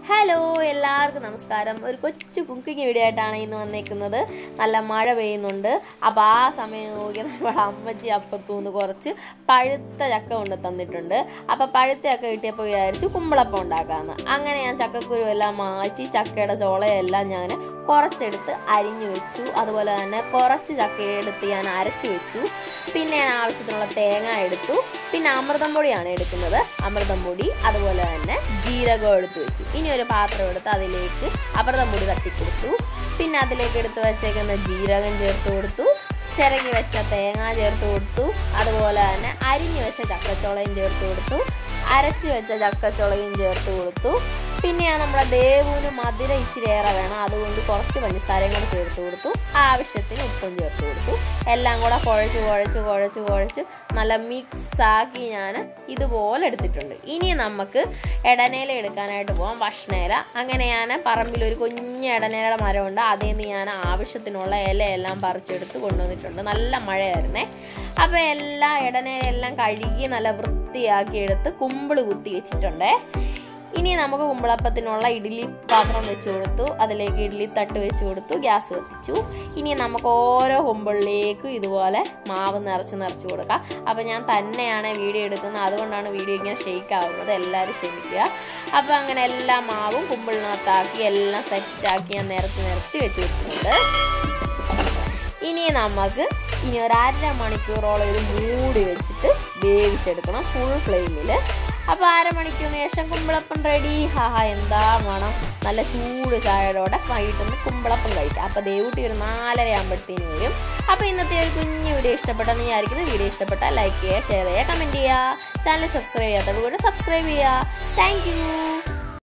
hello എല്ലാവർക്കും നമസ്കാരം ഒരു കൊച്ചു കുക്കിംഗ് വീഡിയോ ആയിട്ടാണ് ഇന്ന് വന്നേക്കുന്നത് നല്ല മഴ പെയ്യുന്നുണ്ട് അപ്പോൾ ആ സമയം നോക്കി നമ്മുടെ അമ്മച്ചി അപ്പത്തൂന്ന് കുറച്ച് പഴുത്ത ചക്ക കൊണ്ട് തന്നിട്ടുണ്ട് അപ്പോൾ പഴുത്ത ചക്ക കിട്ടിയപ്പോൾ വിചാരിച്ചു കുമ്പളപ്പം ഉണ്ടാക്കാമെന്ന് അങ്ങനെ ഞാൻ ചക്കക്കുരു എല്ലാം മാറ്റി ചക്കയുടെ ചോളയെല്ലാം ഞാൻ കുറച്ചെടുത്ത് അരിഞ്ഞു വെച്ചു അതുപോലെ തന്നെ കുറച്ച് ചക്ക എടുത്ത് ഞാൻ അരച്ചു വെച്ചു പിന്നെ ഞാൻ ആവശ്യത്തിനുള്ള തേങ്ങ എടുത്തു പിന്നെ അമൃതം പൊടിയാണ് എടുക്കുന്നത് അമൃതം പൊടി അതുപോലെ തന്നെ ജീരകം എടുത്തു വെച്ചു ഇനി ഒരു പാത്രം എടുത്ത് അതിലേക്ക് അമൃതം പൊടി തട്ടിക്കൊടുത്തു പിന്നെ അതിലേക്ക് എടുത്ത് വെച്ചേക്കുന്ന ജീരകം ചേർത്ത് കൊടുത്തു ചിരകി വെച്ച തേങ്ങ ചേർത്ത് കൊടുത്തു അതുപോലെ തന്നെ അരിഞ്ഞു വെച്ച ചക്കച്ചോളയും ചേർത്ത് കൊടുത്തു അരച്ചു വെച്ച ചക്കച്ചുളയും ചേർത്ത് കൊടുത്തു പിന്നെ നമ്മുടെ ദേവുവിന് മധുരം ഇച്ചിരി ഏറെ വേണം അതുകൊണ്ട് കുറച്ച് പഞ്ചസാരയും കൂടെ ചേർത്ത് കൊടുത്തു ആവശ്യത്തിന് ഉപ്പും ചേർത്ത് കൊടുത്തു എല്ലാം കൂടെ കുഴച്ച് കുഴച്ച് കുഴച്ച് കുഴച്ച് നല്ല മിക്സ് ആക്കി ഞാൻ ഇതുപോലെ എടുത്തിട്ടുണ്ട് ഇനി നമുക്ക് ഇടനേല എടുക്കാനായിട്ട് പോകാം ഭക്ഷണേല അങ്ങനെ ഞാൻ പറമ്പിൽ ഒരു കുഞ്ഞ് ഇടനേലയുടെ മരമുണ്ട് അതിൽ നിന്ന് ഞാൻ ആവശ്യത്തിനുള്ള ഇലയെല്ലാം പറിച്ചെടുത്ത് കൊണ്ടുവന്നിട്ടുണ്ട് നല്ല മഴയായിരുന്നേ അപ്പോൾ എല്ലാ ഇടനേലെല്ലാം കഴുകി നല്ല വൃത്തിയാക്കി എടുത്ത് കുമ്പിള് കുത്തി വെച്ചിട്ടുണ്ടേ ഇനി നമുക്ക് കുമ്പളപ്പത്തിനുള്ള ഇഡ്ഡലി പാത്രം വെച്ച് കൊടുത്തു അതിലേക്ക് ഇഡ്ഡലി തട്ട് വെച്ച് കൊടുത്തു ഗ്യാസ് കത്തിച്ചു ഇനി നമുക്ക് ഓരോ കുമ്പിളിലേക്കും ഇതുപോലെ മാവ് നിറച്ച് നിറച്ച് കൊടുക്കാം അപ്പം ഞാൻ തന്നെയാണ് വീഡിയോ എടുക്കുന്നത് അതുകൊണ്ടാണ് വീഡിയോ ഇങ്ങനെ ഷെയ്ക്ക് ആവുന്നത് എല്ലാവരും ക്ഷമിക്കുക അപ്പം അങ്ങനെ എല്ലാ മാവും കുമ്പിളിനകത്താക്കി എല്ലാം സെറ്റാക്കി ഞാൻ നിരത്തി നിരത്തി വെച്ച് വെച്ചിട്ടുണ്ട് ഇനി നമുക്ക് ഇനി ഒരു അര മണിക്കൂറോളം ഇത് മൂടി വെച്ചിട്ട് വേവിച്ചെടുക്കണം ഫുൾ ഫ്ലെയിമിൽ അപ്പോൾ അരമണിക്കൂറിന് ശേഷം കുമ്പളപ്പം റെഡി ഹാഹാ എന്താ വേണം നല്ല ചൂട് ചായയോടെ വൈകിട്ടൊന്ന് കുമ്പളപ്പം കഴിക്കാം അപ്പോൾ ദേവൂട്ടി ഒരു നാലര ആകുമ്പോഴത്തേന് വരും അപ്പോൾ ഇന്നത്തെ ഒരു കുഞ്ഞു വീഡിയോ ഇഷ്ടപ്പെട്ടെന്ന് വിചാരിക്കുന്നു വീഡിയോ ഇഷ്ടപ്പെട്ടാൽ ലൈക്ക് ചെയ്യുക ഷെയർ ചെയ്യുക കമൻറ്റ് ചെയ്യുക ചാനൽ സബ്സ്ക്രൈബ് ചെയ്യാത്തവർ കൂടെ സബ്സ്ക്രൈബ് ചെയ്യുക താങ്ക്